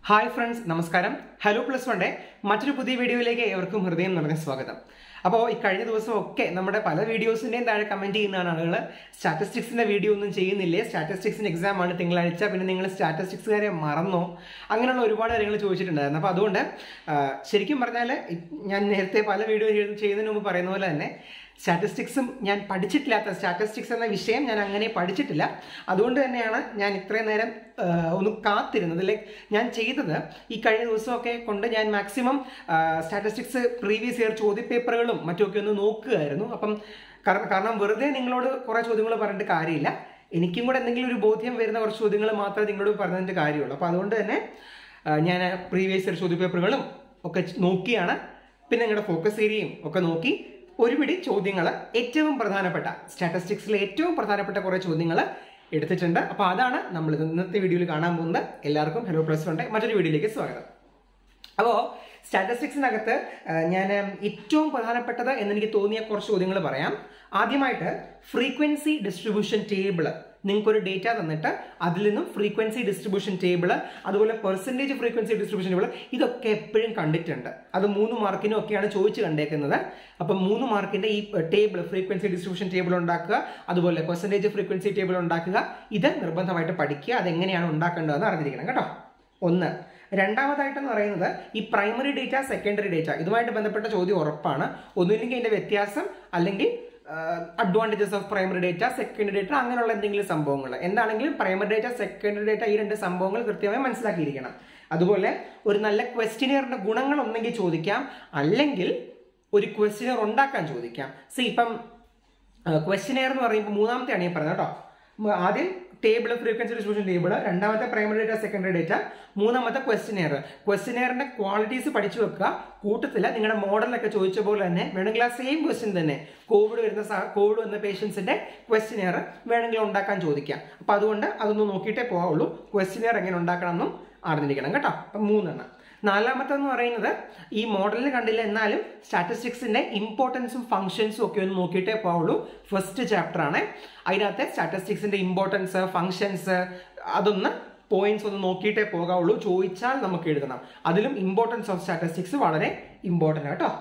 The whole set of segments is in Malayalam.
ഹായ് ഫ്രണ്ട്സ് നമസ്കാരം ഹലോ പ്ലസ് വണ്ടെ മറ്റൊരു പുതിയ വീഡിയോയിലേക്ക് ഏവർക്കും ഹൃദയം നിറഞ്ഞ സ്വാഗതം അപ്പോൾ ഈ കഴിഞ്ഞ ദിവസം ഒക്കെ നമ്മുടെ പല വീഡിയോസിൻ്റെയും താഴെ കമൻറ്റ് ചെയ്യുന്നതാണ് ആളുകൾ സ്റ്റാറ്റിസ്റ്റിക്സിൻ്റെ വീഡിയോ ഒന്നും ചെയ്യുന്നില്ലേ സ്റ്റാറ്റിസ്റ്റിക്സിൻ്റെ എക്സാം ആണ് തിങ്കളാഴ്ച പിന്നെ നിങ്ങൾ സ്റ്റാറ്റിസ്റ്റിക്സുകാരെ മറന്നോ അങ്ങനെയുള്ള ഒരുപാട് കാര്യങ്ങൾ ചോദിച്ചിട്ടുണ്ടായിരുന്നു അപ്പോൾ അതുകൊണ്ട് ആ, ശരിക്കും പറഞ്ഞാൽ ഞാൻ നേരത്തെ പല വീഡിയോ ചെയ്യുന്നതിന് മുമ്പ് പറയുന്ന പോലെ തന്നെ സ്റ്റാറ്റിസ്റ്റിക്സും ഞാൻ പഠിച്ചിട്ടില്ലാത്ത സ്റ്റാറ്റിസ്റ്റിക്സ് എന്ന വിഷയം ഞാൻ അങ്ങനെ പഠിച്ചിട്ടില്ല അതുകൊണ്ട് തന്നെയാണ് ഞാൻ ഇത്രയും നേരം ആ, ഒന്ന് കാത്തിരുന്നത് ലൈക്ക് ഞാൻ ചെയ്തത് ഈ കഴിഞ്ഞ ദിവസമൊക്കെ കൊണ്ട് ഞാൻ മാക്സിമം സ്റ്റാറ്റിസ്റ്റിക്സ് പ്രീവിയസ് ഇയർ ചോദ്യപേപ്പറുകളും മറ്റുമൊക്കെ ഒന്ന് നോക്കുകയായിരുന്നു അപ്പം കാരണം കാരണം വെറുതെ നിങ്ങളോട് കുറേ ചോദ്യങ്ങൾ പറഞ്ഞിട്ട് കാര്യമില്ല എനിക്കും കൂടെ എന്തെങ്കിലും ഒരു ബോധ്യം വരുന്ന കുറച്ച് ചോദ്യങ്ങൾ മാത്രമേ നിങ്ങളോട് പറഞ്ഞതിൻ്റെ കാര്യമുള്ളൂ അപ്പോൾ അതുകൊണ്ട് തന്നെ ആ, ഞാൻ പ്രീവിയസ് ഇയർ ചോദ്യപേപ്പറുകളും ഒക്കെ നോക്കിയാണ് പിന്നെ നിങ്ങളുടെ ഫോക്കസ് ഏരിയയും ഒക്കെ നോക്കി ഒരുപിടി ചോദ്യങ്ങൾ ഏറ്റവും പ്രധാനപ്പെട്ട സ്റ്റാറ്റിസ്റ്റിക്സിലെ ഏറ്റവും പ്രധാനപ്പെട്ട കുറേ ചോദ്യങ്ങൾ എടുത്തിട്ടുണ്ട് അപ്പോൾ അതാണ് നമ്മൾ ഇന്നത്തെ വീഡിയോയിൽ കാണാൻ പോകുന്നത് എല്ലാവർക്കും ഹലോ പ്ലസ് ഉണ്ട് മറ്റൊരു വീഡിയോയിലേക്ക് സ്വാഗതം അപ്പോൾ സ്റ്റാറ്റിസ്റ്റിക്സിനകത്ത് ഞാൻ ഏറ്റവും പ്രധാനപ്പെട്ടത് എന്നെനിക്ക് തോന്നിയ കുറച്ച് ചോദ്യങ്ങൾ പറയാം ആദ്യമായിട്ട് ഫ്രീക്വൻസി ഡിസ്ട്രിബ്യൂഷൻ ടേബിൾ നിങ്ങൾക്കൊരു ഡേറ്റ തന്നിട്ട് അതിൽ നിന്നും ഫ്രീക്വൻസി ഡിസ്ട്രിബ്യൂഷൻ ടേബിൾ അതുപോലെ പെർസെൻറ്റേജ് ഫ്രീക്വൻസി ഡിസ്ട്രിബ്യൂഷൻ ടേബിൾ ഇതൊക്കെ എപ്പോഴും കണ്ടിട്ടുണ്ട് അത് മൂന്ന് മാർക്കിനും ഒക്കെയാണ് ചോദിച്ചു കണ്ടേക്കുന്നത് അപ്പം മൂന്ന് മാർക്കിന്റെ ഈ ടേബിൾ ഫ്രീക്വൻസി ഡിസ്ട്രിബ്യൂഷൻ ടേബിൾ ഉണ്ടാക്കുക അതുപോലെ പെർസെൻറ്റേജ് ഫ്രീക്വൻസി ടേബിൾ ഉണ്ടാക്കുക ഇത് നിർബന്ധമായിട്ട് പഠിക്കുക അതെങ്ങനെയാണ് ഉണ്ടാക്കേണ്ടതെന്ന് അറിഞ്ഞിരിക്കണം കേട്ടോ ഒന്ന് രണ്ടാമതായിട്ടെന്ന് പറയുന്നത് ഈ പ്രൈമറി ഡേറ്റ സെക്കൻഡറി ഡേറ്റ ഇതുമായിട്ട് ബന്ധപ്പെട്ട ചോദ്യം ഉറപ്പാണ് ഒന്നുമില്ലെങ്കിൽ അതിന്റെ വ്യത്യാസം അല്ലെങ്കിൽ advantages of primary data secondary data അങ്ങനെയുള്ള എന്തെങ്കിലും സംഭവങ്ങൾ എന്താണെങ്കിലും പ്രൈമറി ഡേറ്റ സെക്കൻഡറി ഡേറ്റ ഈ രണ്ട് സംഭവങ്ങൾ കൃത്യമായി മനസ്സിലാക്കിയിരിക്കണം അതുപോലെ ഒരു നല്ല ക്വസ്റ്റിനിയറിന്റെ ഗുണങ്ങൾ ഒന്നെങ്കിൽ ചോദിക്കാം അല്ലെങ്കിൽ ഒരു ക്വസ്റ്റിനിയർ ഉണ്ടാക്കാൻ ചോദിക്കാം സി ഇപ്പം ക്വസ്റ്റിനെയർ എന്ന് പറയുമ്പോൾ മൂന്നാമത്തെയാണ് ഞാൻ പറഞ്ഞത് കേട്ടോ മ- ആദ്യം ടേബിൾ ഫ്രീക്വൻസി ഡിസ്ട്രിബ്യൂഷൻ ടേബിൾ രണ്ടാമത്തെ പ്രൈമറി ഡേറ്റ സെക്കൻഡറി ഡേറ്റ മൂന്നാമത്തെ ക്വസ്റ്റിനെയർ ക്വസ്റ്റിനെയറിന്റെ ക്വാളിറ്റീസ് പഠിച്ചു വെക്കുക കൂട്ടത്തിൽ നിങ്ങളുടെ മോഡലൊക്കെ ചോദിച്ച പോലെ തന്നെ വേണമെങ്കിൽ ആ സെയിം ക്വസ്റ്റ്യൻ തന്നെ കോവിഡ് വരുന്ന സ- കോവിഡ് വന്ന പേഷ്യൻസിന്റെ ക്വസ്റ്റിനെയർ വേണമെങ്കിൽ ഉണ്ടാക്കാൻ ചോദിക്കാം അപ്പൊ അതുകൊണ്ട് അതൊന്ന് നോക്കിയിട്ടേ പോകാവുള്ളൂ ക്വസ്റ്റിനെയർ എങ്ങനെ ഉണ്ടാക്കണം എന്നും അറിഞ്ഞിരിക്കണം കേട്ടോ അപ്പം മൂന്നെണ്ണം നാലാമത്തെ എന്ന് പറയുന്നത് ഈ മോഡലിൽ കണ്ടില്ല എന്നാലും സ്റ്റാറ്റിസ്റ്റിക്സിന്റെ ഇമ്പോർട്ടൻസും ഫംഗ്ഷൻസും ഒക്കെ ഒന്ന് നോക്കിയിട്ടേ പോവുള്ളൂ ഫസ്റ്റ് ചാപ്റ്റർ ആണ് അതിനകത്തെ സ്റ്റാറ്റിസ്റ്റിക്സിന്റെ ഇമ്പോർട്ടൻസ് ഫംഗ്ഷൻസ് അതൊന്ന് പോയിന്റ്സ് ഒന്ന് നോക്കിയിട്ടേ പോകാവുള്ളൂ ചോദിച്ചാൽ നമുക്ക് എഴുതണം അതിലും ഇമ്പോർട്ടൻസ് ഓഫ് സ്റ്റാറ്റിസ്റ്റിക്സ് വളരെ ഇമ്പോർട്ടൻ്റ് കേട്ടോ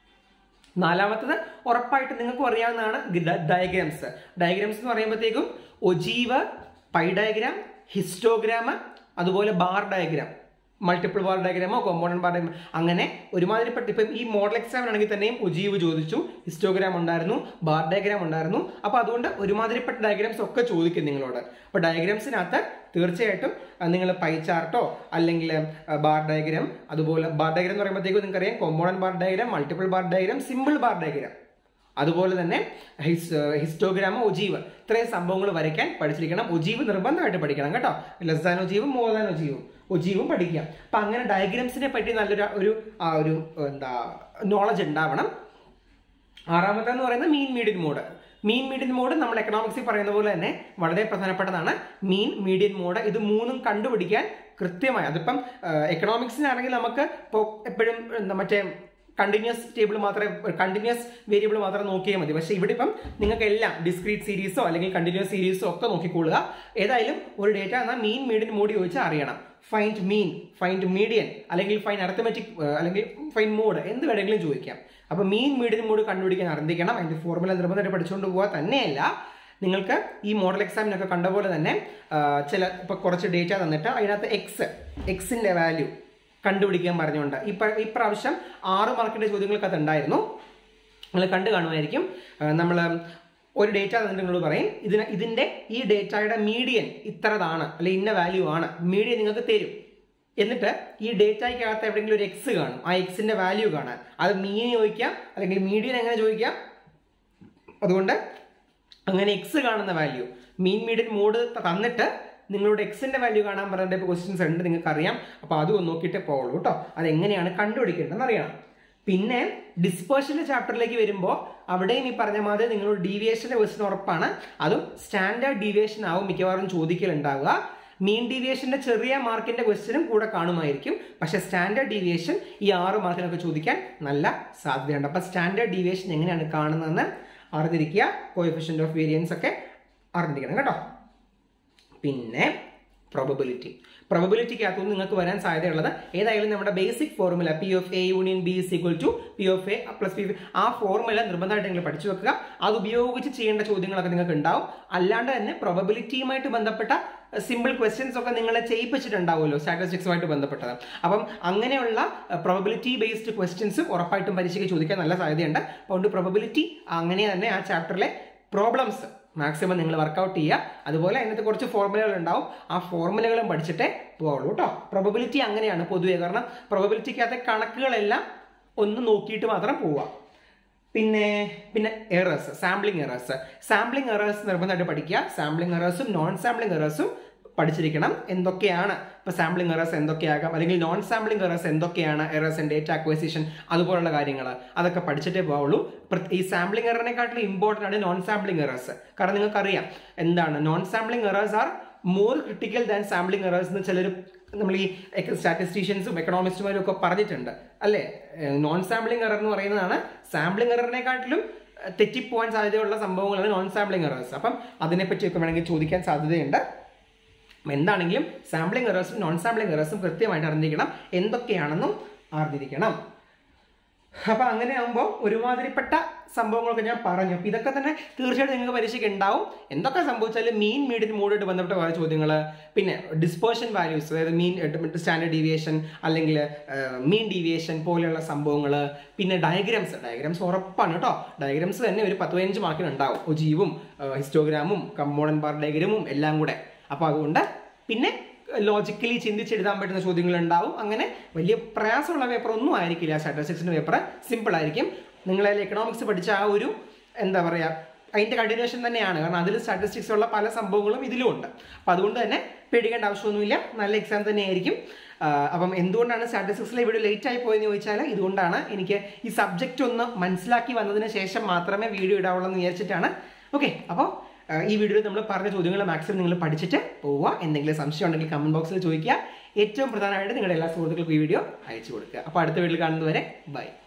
നാലാമത്തത് ഉറപ്പായിട്ട് നിങ്ങൾക്കും അറിയാവുന്നതാണ് ഡയഗ്രാംസ് ഡയഗ്രാംസ് എന്ന് പറയുമ്പോഴത്തേക്കും ഒജീവ് പൈ ഡയഗ്രാം ഹിസ്റ്റോഗ്രാം അതുപോലെ ബാർ ഡയഗ്രാം മൾട്ടിപ്പിൾ ബാർ ഡയഗ്രാമോ കോമ്പൗണ്ട് ബാർ ഡയഗ്രാം അങ്ങനെ ഒരുമാതിരിപ്പെട്ട ഇപ്പം ഈ മോഡൽ എക്സാമിനാണെങ്കിൽ തന്നെയും ഒജീവ് ചോദിച്ചു ഹിസ്റ്റോഗ്രാം ഉണ്ടായിരുന്നു ബാർ ഡയഗ്രാം ഉണ്ടായിരുന്നു അപ്പോൾ അതുകൊണ്ട് ഒരുമാതിരിപ്പെട്ട ഡയഗ്രാംസ് ഒക്കെ ചോദിക്കും നിങ്ങളോട് അപ്പോൾ ഡയഗ്രാംസിനകത്ത് തീർച്ചയായിട്ടും നിങ്ങൾ പൈ ചാർട്ടോ അല്ലെങ്കിൽ ബാർ ഡയഗ്രാം അതുപോലെ ബാർ ഡയഗ്രാം എന്ന് പറയുമ്പോഴത്തേക്കും നിങ്ങൾക്കറിയാം compound bar diagram multiple bar diagram simple bar diagram അതുപോലെ തന്നെ ഹിസ് ഹിസ്റ്റോഗ്രാം ഒജീവ് ഇത്രയും സംഭവങ്ങൾ വരയ്ക്കാൻ പഠിച്ചിരിക്കണം ഒജീവ് നിർബന്ധമായിട്ട് പഠിക്കണം കേട്ടോ ലെസ് ദാൻ ഒജീവും മോർ ദാൻ ഒജീവും ഒജീവും പഠിക്കുക അപ്പൊ അങ്ങനെ ഡയഗ്രാംസിനെ പറ്റി നല്ലൊരു ഒരു ആ ഒരു എന്താ നോളജ് ഉണ്ടാവണം ആറാമത്തെ എന്ന് പറയുന്നത് mean median mode mean median mode നമ്മൾ എക്കണോമിക്സിൽ പറയുന്ന പോലെ തന്നെ വളരെ പ്രധാനപ്പെട്ടതാണ് മീൻ മീഡിയൻ മോഡ് ഇത് മൂന്നും കണ്ടുപിടിക്കാൻ കൃത്യമായി അതിപ്പം എക്കണോമിക്സിനാണെങ്കിൽ നമുക്ക് ഇപ്പോൾ എപ്പോഴും എന്താ മറ്റേ കണ്ടിന്യൂസ് ടേബിൾ മാത്രമേ കണ്ടിന്യൂസ് വേരിയബിൾ മാത്രം നോക്കിയാൽ മതി പക്ഷേ ഇവിടെ ഇപ്പം നിങ്ങൾക്ക് എല്ലാം ഡിസ്ക്രീറ്റ് സീരീസോ അല്ലെങ്കിൽ കണ്ടിന്യൂസ് സീരീസോ ഒക്കെ നോക്കിക്കൊള്ളുക ഏതായാലും ഒരു ഡേറ്റ എന്നാൽ മീൻ മീഡിയൻ മോഡ് ചോദിച്ചാൽ അറിയണം ഫൈൻഡ് മീൻ ഫൈൻഡ് മീഡിയൻ അല്ലെങ്കിൽ ഫൈൻ അർത്ഥമെറ്റിക് അല്ലെങ്കിൽ ഫൈൻ മോഡ് എന്ത് വേണമെങ്കിലും ചോദിക്കാം അപ്പോൾ മീൻ മീഡിയൻ മോഡ് കണ്ടുപിടിക്കാൻ അറിഞ്ഞിരിക്കണം അതിന്റെ ഫോർമുല നിർബന്ധമായിട്ട് പഠിച്ചുകൊണ്ട് പോവുക തന്നെയല്ല നിങ്ങൾക്ക് ഈ മോഡൽ എക്സാമിനൊക്കെ കണ്ട പോലെ തന്നെ ആ, ചില ഇപ്പോൾ കുറച്ച് ഡേറ്റ തന്നിട്ട് അതിനകത്ത് എക്സ് എക്സിന്റെ വാല്യൂ കണ്ടുപിടിക്കാൻ പറഞ്ഞുകൊണ്ട് ഇപ്പൊ ഇപ്രാവശ്യം ആറ് മാർക്കിന്റെ ചോദ്യങ്ങൾക്കകത്ത് ഉണ്ടായിരുന്നു നിങ്ങൾ കണ്ടു കാണുമായിരിക്കും നമ്മൾ ഒരു ഡേറ്റ തന്നിട്ട് നിങ്ങൾ പറയും ഇതിന് ഇതിന്റെ ഈ ഡേറ്റയുടെ മീഡിയൻ ഇത്രതാണ് അല്ലെ ഇന്ന വാല്യൂ ആണ് മീഡിയൻ നിങ്ങൾക്ക് തരും എന്നിട്ട് ഈ ഡേറ്റയ്ക്കകത്ത് എവിടെയെങ്കിലും ഒരു എക്സ് കാണും ആ എക്സിന്റെ വാല്യൂ കാണാൻ അത് മീൻ ചോദിക്കാം അല്ലെങ്കിൽ മീഡിയൻ എങ്ങനെ ചോദിക്കാം അതുകൊണ്ട് അങ്ങനെ എക്സ് കാണുന്ന വാല്യൂ മീൻ മീഡിയൻ മോഡ് തന്നിട്ട് നിങ്ങളുടെ എക്സിന്റെ വാല്യൂ കാണാൻ പറഞ്ഞ ക്വസ്റ്റ്യൻസ് ഉണ്ട് നിങ്ങൾക്ക് അറിയാം അപ്പോൾ അതും ഒന്ന് നോക്കിയിട്ടേ പോകുള്ളൂ കേട്ടോ അത് എങ്ങനെയാണ് കണ്ടുപിടിക്കേണ്ടതെന്ന് അറിയണം പിന്നെ ഡിസ്പേർഷന്റെ ചാപ്റ്ററിലേക്ക് വരുമ്പോൾ അവിടെയും ഈ പറഞ്ഞ മാതിരി നിങ്ങളോട് ഡീവിയേഷന്റെ ക്വസ്റ്റ്യൻ ഉറപ്പാണ് അതും സ്റ്റാൻഡേർഡ് ഡീവിയേഷൻ ആവും മിക്കവാറും ചോദിക്കലുണ്ടാവുക മീൻ ഡീവിയേഷന്റെ ചെറിയ മാർക്കിന്റെ ക്വസ്റ്റ്യനും കൂടെ കാണുമായിരിക്കും പക്ഷെ സ്റ്റാൻഡേർഡ് ഡീവിയേഷൻ ഈ ആറ് മാർക്കിനൊക്കെ ചോദിക്കാൻ നല്ല സാധ്യതയുണ്ട് അപ്പൊ സ്റ്റാൻഡേർഡ് ഡീവിയേഷൻ എങ്ങനെയാണ് കാണുന്നതെന്ന് അറിഞ്ഞിരിക്കുക കോഎഫിഷ്യന്റ് ഓഫ് വേരിയൻസ് ഒക്കെ അറിഞ്ഞിരിക്കണം കേട്ടോ പിന്നെ പ്രോബബിലിറ്റി പ്രോബബിലിറ്റിക്കകത്തുനിന്ന് നിങ്ങൾക്ക് വരാൻ സാധ്യതയുള്ളത് ഏതായാലും നമ്മുടെ basic formula P of A union B is equal to P of A plus P ആ ഫോർമുല നിർബന്ധമായിട്ട് നിങ്ങൾ പഠിച്ചു വെക്കുക അത് ഉപയോഗിച്ച് ചെയ്യേണ്ട ചോദ്യങ്ങളൊക്കെ നിങ്ങൾക്ക് ഉണ്ടാവും അല്ലാണ്ട് തന്നെ പ്രോബബിലിറ്റിയുമായിട്ട് ബന്ധപ്പെട്ട സിമ്പിൾ ക്വസ്റ്റ്യൻസ് ഒക്കെ നിങ്ങളെ ചെയ്യിപ്പിച്ചിട്ടുണ്ടാവുമല്ലോ സ്റ്റാറ്റിസ്റ്റിക്സുമായിട്ട് ബന്ധപ്പെട്ടത് അപ്പം അങ്ങനെയുള്ള പ്രോബബിലിറ്റി ബേസ്ഡ് ക്വസ്റ്റ്യൻസ് ഉറപ്പായിട്ടും പരീക്ഷയ്ക്ക് ചോദിക്കാൻ നല്ല സാധ്യതയുണ്ട് അതുകൊണ്ട് പ്രോബബിലിറ്റി അങ്ങനെ തന്നെ ആ ചാപ്റ്ററിലെ പ്രോബ്ലംസ് മാക്സിമം നിങ്ങൾ വർക്കൗട്ട് ചെയ്യുക അതുപോലെ അതിനകത്ത് കുറച്ച് ഫോർമുലകൾ ഉണ്ടാവും ആ ഫോർമുലകളും പഠിച്ചിട്ടേ പോവുള്ളൂ കേട്ടോ പ്രോബബിലിറ്റി അങ്ങനെയാണ് പൊതുവേ കാരണം പ്രോബബിലിറ്റിക്കകത്തെ കണക്കുകളെല്ലാം ഒന്ന് നോക്കിയിട്ട് മാത്രം പോവുക പിന്നെ പിന്നെ errors sampling errors sampling errors നിർബന്ധമായിട്ട് പഠിക്കുക സാമ്പിളിംഗ് എറേഴ്സും നോൺ സാമ്പിളിംഗ് എറേഴ്സും പഠിച്ചിരിക്കണം എന്തൊക്കെയാണ് ഇപ്പൊ സാമ്പിളിംഗ് എറേഴ്സ് എന്തൊക്കെയാകാം അല്ലെങ്കിൽ നോൺ സാമ്പിളിംഗ് എറേഴ്സ് എന്തൊക്കെയാണ് എറേഴ്സ് ഇൻ ഡേറ്റ അക്വസിഷൻ അതുപോലുള്ള കാര്യങ്ങൾ അതൊക്കെ പഠിച്ചിട്ടേ പോവുള്ളൂ ഈ സാമ്പിളിംഗ് എററിനെക്കാട്ടിലും ഇമ്പോർട്ടൻ്റ് ആണ് നോൺ സാമ്പിളിംഗ് എറേഴ്സ് കാരണം നിങ്ങൾക്കറിയാം എന്താണ് non sampling errors are more critical than sampling errors എന്ന് ചിലർ നമ്മൾ ഈ സ്റ്റാറ്റിസ്റ്റീഷ്യൻസും എക്കണോമിസ്റ്റുമാരും ഒക്കെ പറഞ്ഞിട്ടുണ്ട് അല്ലേ നോൺ സാമ്പിളിംഗ് എറർ എന്ന് പറയുന്നതാണ് സാമ്പിളിംഗ് എററിനെക്കാട്ടിലും തെറ്റിപ്പോവാൻ സാധ്യതയുള്ള സംഭവങ്ങളാണ് നോൺ സാമ്പിളിംഗ് എറേഴ്സ് അപ്പം അതിനെപ്പറ്റിയൊക്കെ വേണമെങ്കിൽ ചോദിക്കാൻ സാധ്യതയുണ്ട് എന്താണെങ്കിലും സാമ്പിളിംഗ് എറേഴ്സും നോൺ സാമ്പിളിംഗ് എറേഴ്സും കൃത്യമായിട്ട് അറിഞ്ഞിരിക്കണം എന്തൊക്കെയാണെന്നും അറിഞ്ഞിരിക്കണം അപ്പൊ അങ്ങനെ ആകുമ്പോൾ ഒരുമാതിരിപ്പെട്ട സംഭവങ്ങളൊക്കെ ഞാൻ പറഞ്ഞു അപ്പൊ ഇതൊക്കെ തന്നെ തീർച്ചയായിട്ടും നിങ്ങൾക്ക് പരീക്ഷയ്ക്ക് ഉണ്ടാവും എന്തൊക്കെ സംഭവിച്ചാലും മീൻ മീഡിയൻ മൂഡായിട്ട് ബന്ധപ്പെട്ട കുറേ ചോദ്യങ്ങൾ പിന്നെ ഡിസ്പേർഷൻ വാല്യൂസ് അതായത് മീൻ സ്റ്റാൻഡേർഡ് ഡീവിയേഷൻ അല്ലെങ്കിൽ മീൻ ഡീവിയേഷൻ പോലെയുള്ള സംഭവങ്ങൾ പിന്നെ ഡയഗ്രാംസ് ഡയഗ്രാംസ് ഉറപ്പാണ് കേട്ടോ ഡയഗ്രാംസ് തന്നെ ഒരു പത്ത് പതിനഞ്ച് മാർക്കിന് ഉണ്ടാവും ഒജീവും ഹിസ്റ്റോഗ്രാമും കമ്പോണൻ ബാർ ഡയഗ്രാമും എല്ലാം കൂടെ അപ്പോൾ അതുകൊണ്ട് പിന്നെ ലോജിക്കലി ചിന്തിച്ചെഴുതാൻ പറ്റുന്ന ചോദ്യങ്ങൾ ഉണ്ടാവും അങ്ങനെ വലിയ പ്രയാസമുള്ള പേപ്പർ ഒന്നും ആയിരിക്കില്ല സ്റ്റാറ്റിസ്റ്റിക്സിന്റെ പേപ്പർ സിമ്പിൾ ആയിരിക്കും നിങ്ങൾ എക്കണോമിക്സ് പഠിച്ച ആ ഒരു എന്താ പറയുക അതിന്റെ കണ്ടിന്യൂഷൻ തന്നെയാണ് കാരണം അതിൽ സ്റ്റാറ്റിസ്റ്റിക്സ് ഉള്ള പല സംഭവങ്ങളും ഇതിലും ഉണ്ട് അപ്പം അതുകൊണ്ട് തന്നെ പേടിക്കേണ്ട ആവശ്യമൊന്നുമില്ല നല്ല എക്സാം തന്നെയായിരിക്കും അപ്പം എന്തുകൊണ്ടാണ് സ്റ്റാറ്റിസ്റ്റിക്സിലെ വീഡിയോ ലേറ്റ് ആയി പോയെന്ന് ചോദിച്ചാൽ ഇതുകൊണ്ടാണ് എനിക്ക് ഈ സബ്ജക്റ്റ് ഒന്ന് മനസ്സിലാക്കി വന്നതിന് ശേഷം മാത്രമേ വീഡിയോ ഇടാവുള്ളൂ എന്ന് വിചാരിച്ചിട്ടാണ് ഓക്കെ അപ്പോൾ ഈ വീഡിയോയിൽ നമ്മൾ പറഞ്ഞ ചോദ്യങ്ങൾ മാക്സിമം നിങ്ങൾ പഠിച്ചിട്ട് പോവുക എന്തെങ്കിലും സംശയം ഉണ്ടെങ്കിൽ കമന്റ് ബോക്സിൽ ചോദിക്കുക ഏറ്റവും പ്രധാനമായിട്ട് നിങ്ങളുടെ എല്ലാ സുഹൃത്തുക്കൾക്കും ഈ വീഡിയോ അയച്ചു കൊടുക്കുക അപ്പോൾ അടുത്ത വീഡിയോയിൽ കാണുന്നതുവരെ ബൈ